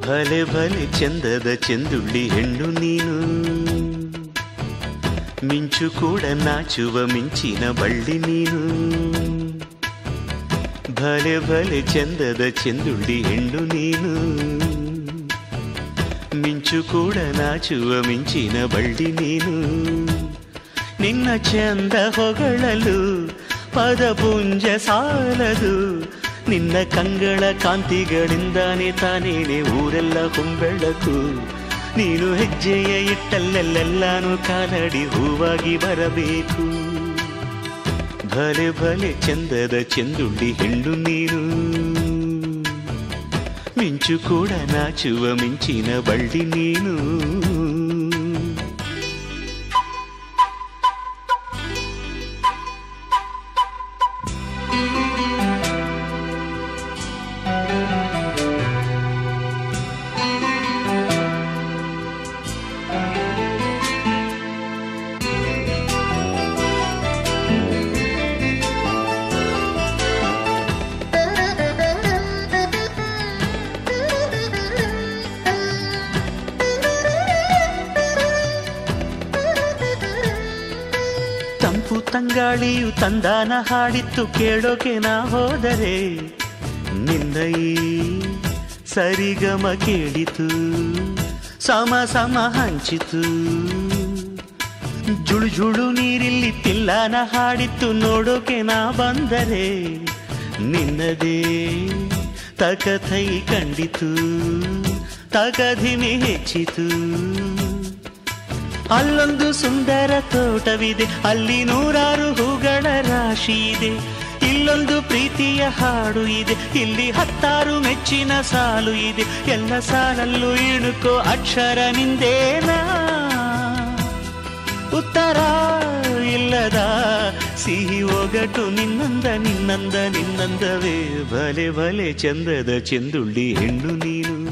ಭಲೆ ಭಲೆ ಚಂದದ ಚೆಂದುಳ್ಳಿ ಹೆಣ್ಣು ನೀನು ಮಿಂಚು ಕೂಡ ನಾಚುವ ಮಿಂಚಿನ ಬಳ್ಳಿ ನೀನು ಭಲೆ ಭಲೆ ಚಂದದ ಚೆಂದುಳ್ಳಿ ಹೆಣ್ಣು ನೀನು ಮಿಂಚು ಕೂಡ ನಾಚುವ ಮಿಂಚಿನ ಬಳ್ಳಿ ನೀನು ನಿನ್ನ ಚಂದ ಹೊಗಳಲು ಪದಪುಂಜ ಸಾಲದು ನಿನ್ನ ಕಂಗಳ ಕಾಂತಿಗಳಿಂದಾನೆ ತಾನೇನೆ ಊರೆಲ್ಲ ಹೊಂಬೆಳಕು ನೀನು ಹೆಜ್ಜೆಯ ಇಟ್ಟಲ್ಲೆಲ್ಲೆಲ್ಲಾನು ಕಾಲಡಿ ಹೂವಾಗಿ ಬರಬೇಕು ಭಲೆ ಭಲೆ ಚಂದದ ಚೆಂದುಳ್ಳಿ ಹೆಣ್ಣು ನೀನು ಮಿಂಚು ಕೂಡ ನಾಚುವ ಮಿಂಚಿನ ಬಳ್ಳಿ ನೀನು ತಂಪು ತಂಗಾಳಿಯು ತಂದಾನ ಹಾಡಿತ್ತು ಕೇಳೋಕೆ ನಾ ಹೋದರೆ ನಿನ್ನ ಈ ಸರಿಗಮ ಕೇಳಿತು ಸಮ ಸಮ ಹಂಚಿತು ಜುಳು ಜುಳು ನೀರಿಲ್ಲಿ ತಿಲ್ಲಾನ ಹಾಡಿತ್ತು ನೋಡೋಕೆ ನಾ ಬಂದರೆ ನಿನ್ನದೇ ತಕಥೈ ಕಂಡಿತು ತಕಧಿಮಿ ಹೆಚ್ಚಿತು ಅಲ್ಲೊಂದು ಸುಂದರ ತೋಟವಿದೆ ಅಲ್ಲಿ ನೂರಾರು ಹೂಗಳ ರಾಶಿ ಇದೆ ಇಲ್ಲೊಂದು ಪ್ರೀತಿಯ ಹಾಡು ಇದೆ ಇಲ್ಲಿ ಹತ್ತಾರು ಮೆಚ್ಚಿನ ಸಾಲು ಇದೆ ಎಲ್ಲ ಸಾಲಲ್ಲೂ ಇಣುಕೋ ಅಕ್ಷರ ನಿಂದೇನಾ ಉತ್ತರ ಇಲ್ಲದ ಸಿಹಿ ಒಗಟು ನಿನ್ನಂದ ನಿನ್ನಂದ ನಿನ್ನಂದವೇ ಭಲೆ ಭಲೆ ಚಂದದ ಚೆಂದುಳ್ಳಿ ಹೆಣ್ಣು ನೀನು